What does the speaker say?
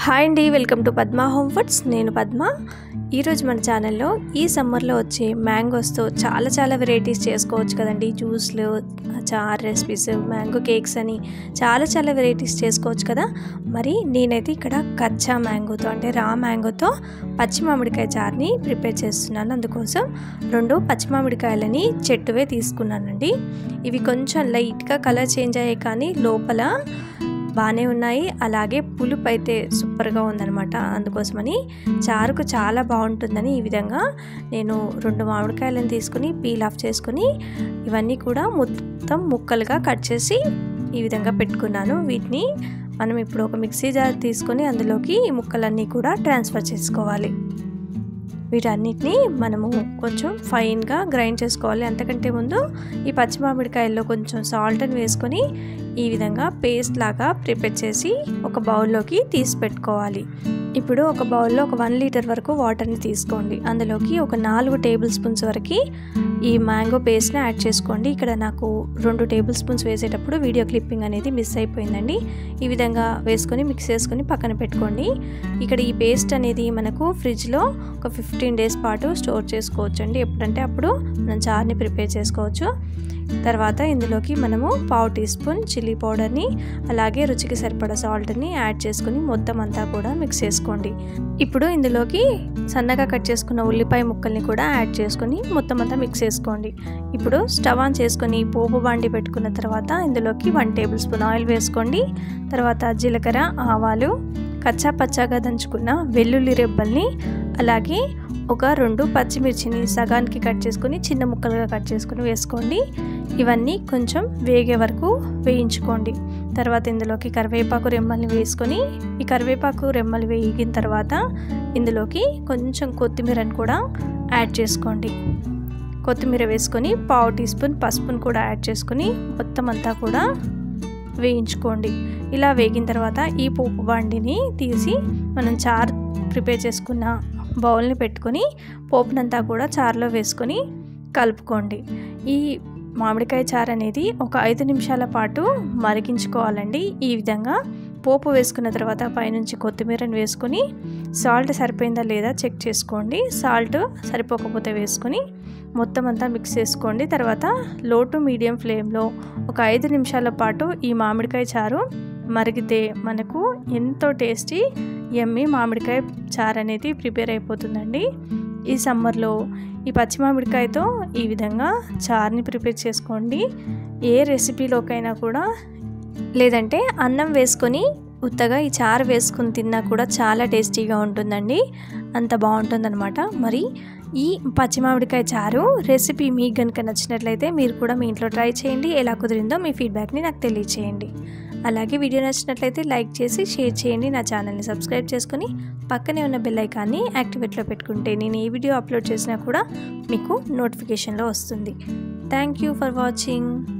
hi అండి welcome to Padma home foods నేను పద్మ ఈరోజు మన ఛానల్లో ఈ సమ్మర్లో వచ్చే మ్యాంగోస్తో చాలా చాలా వెరైటీస్ చేసుకోవచ్చు కదండి జ్యూస్లు చార్ రెసిపీస్ మ్యాంగో కేక్స్ అని చాలా చాలా వెరైటీస్ చేసుకోవచ్చు కదా మరి నేనైతే ఇక్కడ కచ్చా మ్యాంగోతో అంటే రా మ్యాంగోతో పచ్చి మామిడికాయ చార్ని ప్రిపేర్ చేస్తున్నాను అందుకోసం రెండు పచ్చి మామిడికాయలని చెట్టువే తీసుకున్నానండి ఇవి కొంచెం లైట్గా కలర్ చేంజ్ అయ్యాయి కానీ లోపల బాగానే ఉన్నాయి అలాగే పులుపు అయితే సూపర్గా ఉందనమాట అందుకోసమని చారుకు చాలా బాగుంటుందని ఈ విధంగా నేను రెండు మామిడికాయలను తీసుకుని పీల్ ఆఫ్ చేసుకుని ఇవన్నీ కూడా మొత్తం ముక్కలుగా కట్ చేసి ఈ విధంగా పెట్టుకున్నాను వీటిని మనం ఇప్పుడు ఒక మిక్సీ జార్ తీసుకొని అందులోకి ఈ ముక్కలన్నీ కూడా ట్రాన్స్ఫర్ చేసుకోవాలి వీటన్నిటిని మనము కొంచెం ఫైన్గా గ్రైండ్ చేసుకోవాలి అంతకంటే ముందు ఈ పచ్చి మామిడికాయల్లో కొంచెం సాల్ట్ని వేసుకొని ఈ విధంగా పేస్ట్ లాగా ప్రిపేర్ చేసి ఒక బౌల్లోకి తీసి పెట్టుకోవాలి ఇప్పుడు ఒక బౌల్లో ఒక వన్ లీటర్ వరకు వాటర్ని తీసుకోండి అందులోకి ఒక నాలుగు టేబుల్ స్పూన్స్ వరకు ఈ మ్యాంగో పేస్ట్ని యాడ్ చేసుకోండి ఇక్కడ నాకు రెండు టేబుల్ స్పూన్స్ వేసేటప్పుడు వీడియో క్లిప్పింగ్ అనేది మిస్ అయిపోయిందండి ఈ విధంగా వేసుకొని మిక్స్ చేసుకొని పక్కన పెట్టుకోండి ఇక్కడ ఈ పేస్ట్ అనేది మనకు ఫ్రిడ్జ్లో ఒక ఫిఫ్టీన్ డేస్ పాటు స్టోర్ చేసుకోవచ్చు అండి ఎప్పుడంటే అప్పుడు మనం చార్ని ప్రిపేర్ చేసుకోవచ్చు తర్వాత ఇందులోకి మనము పావు టీ స్పూన్ చిల్లీ పౌడర్ని అలాగే రుచికి సరిపడా సాల్ట్ని యాడ్ చేసుకుని మొత్తం అంతా కూడా మిక్స్ చేసుకోండి ఇప్పుడు ఇందులోకి సన్నగా కట్ చేసుకున్న ఉల్లిపాయ ముక్కల్ని కూడా యాడ్ చేసుకొని మొత్తం అంతా మిక్స్ చేసుకోండి ఇప్పుడు స్టవ్ ఆన్ చేసుకొని పోపు బాండి పెట్టుకున్న తర్వాత ఇందులోకి వన్ టేబుల్ స్పూన్ ఆయిల్ వేసుకోండి తర్వాత జీలకర్ర ఆవాలు కచ్చా పచ్చాగా దంచుకున్న వెల్లుల్లి రెబ్బల్ని అలాగే ఒక రెండు పచ్చిమిర్చిని సగానికి కట్ చేసుకొని చిన్న ముక్కలుగా కట్ చేసుకొని వేసుకోండి ఇవన్నీ కొంచెం వేగే వరకు వేయించుకోండి తర్వాత ఇందులోకి కరివేపాకు రెమ్మల్ని వేసుకొని ఈ కరివేపాకు రెమ్మలు వేగిన తర్వాత ఇందులోకి కొంచెం కొత్తిమీరని కూడా యాడ్ చేసుకోండి కొత్తిమీర వేసుకొని పావు టీ స్పూన్ పసుపును కూడా యాడ్ చేసుకొని మొత్తం అంతా కూడా వేయించుకోండి ఇలా వేగిన తర్వాత ఈ పోపు బండిని తీసి మనం చారు ప్రిపేర్ చేసుకున్న బౌల్ని పెట్టుకొని పోపునంతా కూడా చారులో వేసుకొని కలుపుకోండి ఈ మామిడికాయ చారు అనేది ఒక ఐదు నిమిషాల పాటు మరిగించుకోవాలండి ఈ విధంగా పోపు వేసుకున్న తర్వాత పైనుంచి కొత్తిమీరని వేసుకొని సాల్ట్ సరిపోయిందా లేదా చెక్ చేసుకోండి సాల్ట్ సరిపోకపోతే వేసుకొని మొత్తం అంతా మిక్స్ చేసుకోండి తర్వాత లో టు మీడియం ఫ్లేమ్లో ఒక ఐదు నిమిషాల పాటు ఈ మామిడికాయ చారు మరిగితే మనకు ఎంతో టేస్టీ ఎమ్మి మామిడికాయ చారు అనేది ప్రిపేర్ అయిపోతుందండి ఈ సమ్మర్లో ఈ పచ్చి మామిడికాయతో ఈ విధంగా చారుని ప్రిపేర్ చేసుకోండి ఏ రెసిపీలోకైనా కూడా లేదంటే అన్నం వేసుకొని ఉత్తగా ఈ చారు వేసుకుని తిన్నా కూడా చాలా టేస్టీగా ఉంటుందండి అంత బాగుంటుందన్నమాట మరి ఈ పచ్చి మామిడికాయ చారు రెసిపీ మీకు కనుక నచ్చినట్లయితే మీరు కూడా మీ ఇంట్లో ట్రై చేయండి ఎలా కుదిరిందో మీ ఫీడ్బ్యాక్ని నాకు తెలియచేయండి అలాగే వీడియో నచ్చినట్లయితే లైక్ చేసి షేర్ చేయండి నా ఛానల్ని సబ్స్క్రైబ్ చేసుకొని పక్కనే ఉన్న బెల్ ఐకాన్ని యాక్టివేట్లో పెట్టుకుంటే నేను ఏ వీడియో అప్లోడ్ చేసినా కూడా మీకు నోటిఫికేషన్లో వస్తుంది థ్యాంక్ యూ ఫర్ వాచింగ్